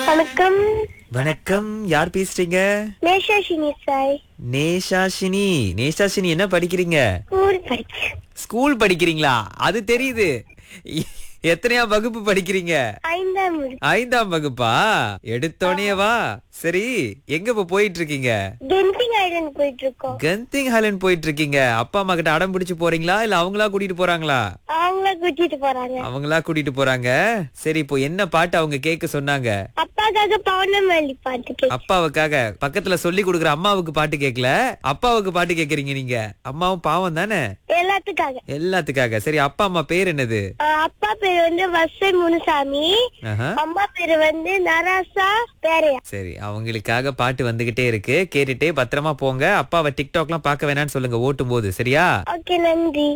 வணக்கம் வணக்கம் யார் பேசுறீங்க மேஷா ஷினி சாய் நேஷாஷினி நேஷாஷினி என்ன படிக்கிறீங்க ஸ்கூல் படிச்சு ஸ்கூல் படிக்கிறீங்களா அது தெரியுது எ- எத்தனையாம் வகுப்பு படிக்கிறீங்க ஐந்தாம் வகுப்பு. ஐந்தாம் வகுப்பா எடுத்தோனே வா சரி எங்க இப்ப போயிட்டு இருக்கீங்க கென்சிங் ஐலண்ட் போயிட்டு இருக்கோம் கந்திங் ஹாலன் போயிட்டு இருக்கீங்க அப்பா அம்மா கிட்ட அடம் பிடிச்சு போறீங்களா இல்ல அவங்களா கூட்டிட்டு போறாங்களா அவங்கள கூட்டிட்டு போறாங்க அவங்களா கூட்டிட்டு போறாங்க சரி இப்போ என்ன பாட்டு அவங்க கேட்க சொன்னாங்க அப்பாக்காக பௌர்ணமல்லி பாட்டு கேட்க அப்பாவுக்காக பக்கத்துல சொல்லி கொடுக்குற அம்மாவுக்கு பாட்டு கேட்கல அப்பாவுக்கு பாட்டு கேக்குறீங்க நீங்க அம்மாவும் பாவம் தானே எல்லாத்துக்காக எல்லாத்துக்காக சரி அப்பா அம்மா பேர் என்னது ஆஹ் அப்பா பேர் வந்து வசன் முனுசாமி ஆஹா. அம்மா பேரு வந்து நராசா பேரையா சரி அவங்களுக்காக பாட்டு வந்துகிட்டே இருக்கு கேட்டுட்டே பத்திரமா போங்க அப்பாவை டிக்டாக்லாம் பார்க்க வேணாம்னு சொல்லுங்க ஓட்டும் போது சரியா ஓகே நன்றி